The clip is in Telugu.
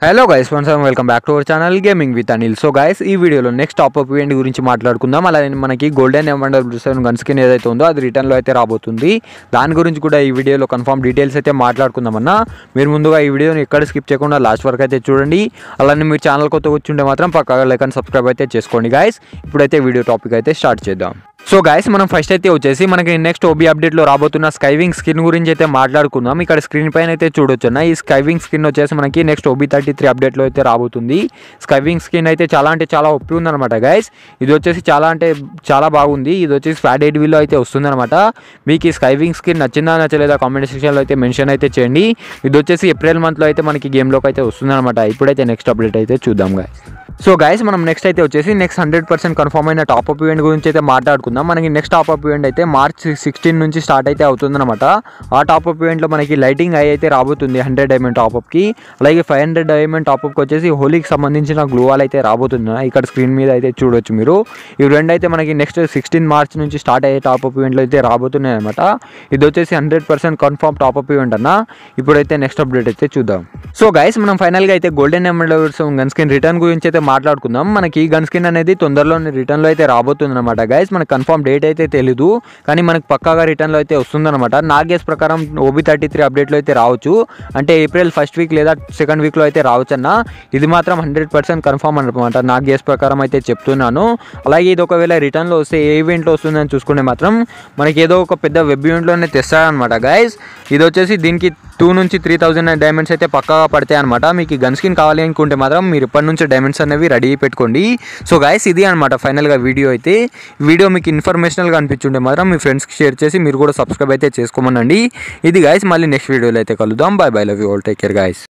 hello guys once welcome back to our channel gaming with Anil so guys ఈ వీడియోలో నెక్స్ట్ టాప్ అప్ ఈవెంట్ గురించి మాట్లాడుకుందాం అలాగే మనకి గోల్డెన్ ఎమండర్ సెవెన్ గన్ స్కిన్ ఏదైతే ఉందో అది రిటర్న్లో అయితే రాబోతుంది దాని గురించి కూడా ఈ వీడియోలో కన్ఫర్మ్ డీటెయిల్స్ అయితే మాట్లాడుకుందామన్నా మీరు ముందుగా ఈ వీడియోని ఎక్కడ స్కిప్ చేయకుండా లాస్ట్ వరకు అయితే చూడండి అలానే మీరు ఛానల్ కొత్త కూర్చుంటే మాత్రం పక్కగా లైక్ అండ్ సబ్స్క్రైబ్ అయితే చేసుకోండి గాయస్ ఇప్పుడైతే వీడియో టాపిక్ అయితే స్టార్ట్ చేద్దాం సో గాయస్ మనం ఫస్ట్ అయితే వచ్చేసి మనకి నెక్స్ట్ ఓబీ అప్డేట్లో రాబోతున్న స్కైవింగ్ స్కిన్ గురించి అయితే మాట్లాడుకుందాం ఇక్కడ స్క్రీన్ పైన అయితే చూడొచ్చు అన్న ఈ స్కైవింగ్ స్కిన్ వచ్చేసి మనకి నెక్స్ట్ ఓబీ థర్టీ త్రీ అప్డేట్లో అయితే రాబోతుంది స్కైవింగ్ స్కిన్ అయితే చాలా అంటే చాలా ఒప్పి ఉందన్నమాట గైస్ ఇది వచ్చేసి చాలా అంటే చాలా బాగుంది ఇది వచ్చేసి ఫ్లాట్ ఎయిట్ వీల్లో అయితే వస్తుందన్నమాట మీకు ఈ స్కైవింగ్ స్కిన్ నచ్చిందా నచ్చలేదా కామెంట్ సెక్షన్లో అయితే మెన్షన్ అయితే చేయండి ఇది వచ్చేసి ఏప్రిల్ మంత్లో అయితే మనకి గేమ్లోకి అయితే వస్తుందన్నమాట ఇప్పుడైతే నెక్స్ట్ అప్డేట్ అయితే చూద్దాం గాయస్ సో గైస్ మనం నెక్స్ట్ అయితే వచ్చేసి నెక్స్ట్ హండ్రెడ్ పర్సెంట్ కన్ఫర్మ్ అయిన టాప్ అప్ ఈవెంట్ గురించి అయితే మాట్లాడుకుందాం మనకి నెక్స్ట్ టాప్ అప్ ఈవెంట్ అయితే మార్చ్ సిక్స్టీన్ నుంచి స్టార్ట్ అయితే అవుతుందన్నమాట ఆ టాప్ అప్ ఈవెంట్లో మనకి లైటింగ్ ఐ అయితే రాబోతుంది హండ్రెడ్ డైమండ్ టాప్ అప్కి అలాగే ఫైవ్ హండ్రెడ్ డైమండ్ టాప్ అప్కి వచ్చేసి హోలీకి సంబంధించిన గ్లూ వాల్ అయితే రాబోతుంది ఇక్కడ స్క్రీన్ మీద అయితే చూడొచ్చు మీరు ఇవి రెండు అయితే మనకి నెక్స్ట్ సిక్స్టీన్ మార్చ్ నుంచి స్టార్ట్ అయ్యే టాప్ అప్ ఈవెంట్లు అయితే రాబోతున్నాయి అనమాట ఇది వచ్చేసి hundred percent confirm top up event అన్న ఇప్పుడైతే నెక్స్ట్ అప్డేట్ అయితే చూద్దాం సో గైస్ మనం ఫైనల్గా అయితే golden emeralds gun skin return గురించి అయితే మాట్లాడుకుందాం మనకి ఈ గన్ స్కిన్ అనేది తొందరలో రిటర్న్లో అయితే రాబోతుంది అనమాట గైస్ మనకి కన్ఫర్మ్ డేట్ అయితే తెలీదు కానీ మనకి పక్కాగా రిటర్న్లో అయితే వస్తుందన్నమాట నా గేస్ ప్రకారం ఓబీ థర్టీ త్రీ అప్డేట్లో అయితే రావచ్చు అంటే ఏప్రిల్ ఫస్ట్ వీక్ లేదా సెకండ్ వీక్లో అయితే రావచ్చు అన్న ఇది మాత్రం హండ్రెడ్ పర్సెంట్ కన్ఫర్మ్ అనమాట నా గేస్ ప్రకారం అయితే చెప్తున్నాను అలాగే ఇది ఒకవేళ రిటర్న్లో వస్తే ఏ ఈవెంట్లో వస్తుందని చూసుకుంటే మాత్రం మనకి ఏదో ఒక పెద్ద వెబ్ ఈవెంట్లోనే తెస్తారనమాట గైస్ ఇది వచ్చేసి దీనికి టూ నుంచి త్రీ థౌజండ్ డైమండ్స్ అయితే పక్కాగా పడతాయి అనమాట మీకు ఈ గన్ స్కిన్ కావాలి అనుకుంటే మాత్రం మీరు ఇప్పటి నుంచి డైమండ్స్ అనేవి రెడీ పెట్టుకోండి సో గాయస్ ఇది అనమాట ఫైనల్గా వీడియో అయితే వీడియో మీకు ఇన్ఫర్మేషనల్గా అనిపించుంటే మాత్రం మీ ఫ్రెండ్స్కి షేర్ చేసి మీరు కూడా సబ్స్క్రైబ్ అయితే చేసుకోమనండి ఇది గాయస్ మళ్ళీ నెక్స్ట్ వీడియోలో అయితే కలుద్దాం bye bye love you all take care guys